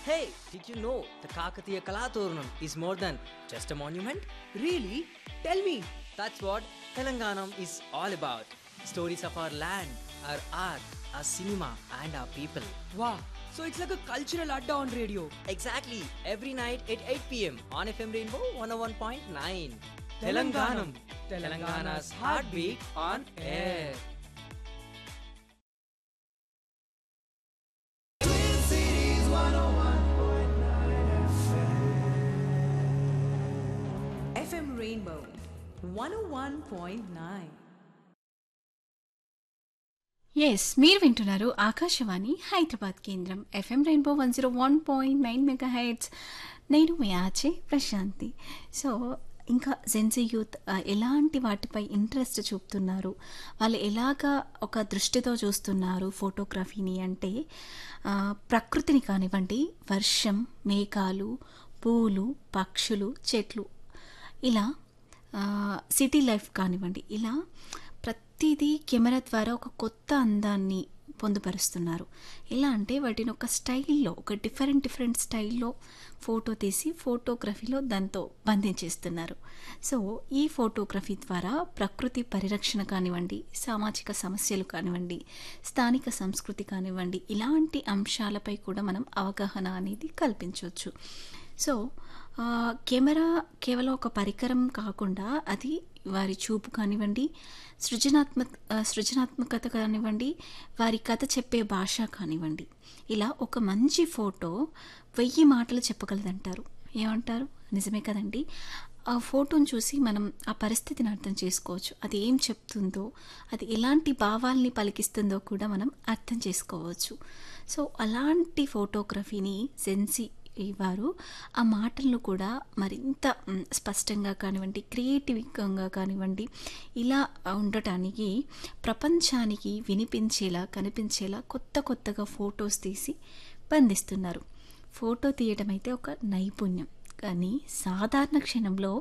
Hey, did you know the Kakatiya Kalaturnam is more than just a monument? Really? Tell me. That's what Telanganam is all about. Stories of our land, our art, our cinema, and our people. Wow. So it's like a cultural adda on radio. Exactly, every night at 8 pm on FM Rainbow 101.9. Telanganam. Telangana's heartbeat on air. FM Rainbow 101.9. Yes మీరు వింటున్నారు ఆకాశవాణి హైదరాబాద్ కేంద్రం FM Rainbow one zero one point nine mega heights నేను మీ ఆచే Prashanti so ఇంకా Gen Z youth ఆ, ఎలాంటి వాటిపై ఇంట్రెస్ట్ చూపుతున్నారు వాళ్ళు ఎలాగా ఒక దృష్టితో చూస్తున్నారు ఫోటోగ్రఫీని అంటే ఆ, ప్రకృతిని కానివ్వండి వర్షం మేఘాలు పూలు పక్షులు చెట్లు ఇలా ఆ, సిటీ లైఫ్ కానివ్వండి ఇలా ప్రతిదీ కెమెరా ద్వారా ఒక కొత్త అందాన్ని పొందుపరుస్తున్నారు ఎలా అంటే వాటిని ఒక స్టైల్లో ఒక డిఫరెంట్ డిఫరెంట్ స్టైల్లో ఫోటో తీసి ఫోటోగ్రఫీలో దాంతో బంధించేస్తున్నారు సో ఈ ఫోటోగ్రఫీ ద్వారా ప్రకృతి పరిరక్షణ కానివ్వండి సామాజిక సమస్యలు కానివ్వండి స్థానిక సంస్కృతి కానివ్వండి ఇలాంటి అంశాలపై కూడా మనం అవగాహన అనేది కల్పించవచ్చు సో ఆ, కెమెరా కేవలం ఒక పరికరం కాకుండా అది వారి చూపు కానివ్వండి సృజనాత్మక ఆ, సృజనాత్మకత కానివ్వండి వారి కథ చెప్పే భాష కానివ్వండి ఇలా ఒక మంచి ఫోటో వెయ్యి మాటలు చెప్పగలదంటారు ఏమంటారు నిజమే కదండి ఆ ఫోటోను చూసి మనం ఆ పరిస్థితిని అర్థం చేసుకోవచ్చు అది ఏం చెప్తుందో అది ఎలాంటి భావాల్ని పలికిస్తుందో కూడా మనం అర్థం చేసుకోవచ్చు సో అలాంటి ఫోటోగ్రఫీని సెన్సీ వారు ఆ మాటలను కూడా మరింత మ్, స్పష్టంగా కానివ్వండి క్రియేటివ్గా కానివ్వండి ఇలా ఉండటానికి ప్రపంచానికి వినిపించేలా కనిపించేలా కొత్త కొత్తగా ఫొటోస్ తీసి బంధిస్తున్నారు ఫోటో తీయడం అయితే ఒక నైపుణ్యం కానీ సాధారణ క్షణంలో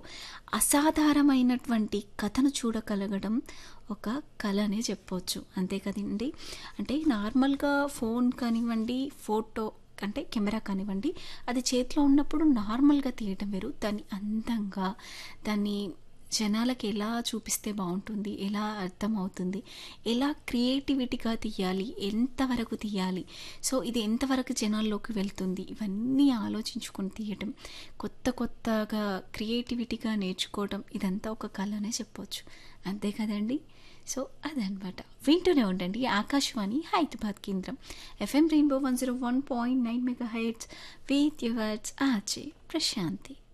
అసాధారణమైనటువంటి కథను చూడగలగడం ఒక కళ అనే చెప్పవచ్చు అంతే కదండి అంటే నార్మల్గా ఫోన్ కానివ్వండి ఫోటో అంటే కెమెరా కానివ్వండి అది చేతిలో ఉన్నప్పుడు నార్మల్గా తీయటం వేరు దాన్ని అందంగా దాన్ని జనాలకి ఎలా చూపిస్తే బాగుంటుంది ఎలా అర్థమవుతుంది ఎలా క్రియేటివిటీగా తీయాలి ఎంతవరకు తీయాలి సో ఇది ఎంతవరకు జనాల్లోకి వెళ్తుంది ఇవన్నీ ఆలోచించుకొని తీయటం కొత్త కొత్తగా క్రియేటివిటీగా నేర్చుకోవడం ఇదంతా ఒక కళనే చెప్పవచ్చు అంతే కదండి సో అదనమాట వింటూనే ఉండండి ఆకాశవాణి హైదరాబాద్ కేంద్రం FM Rainbow one zero one point nine mega heights with yours ఆచే ప్రశాంతి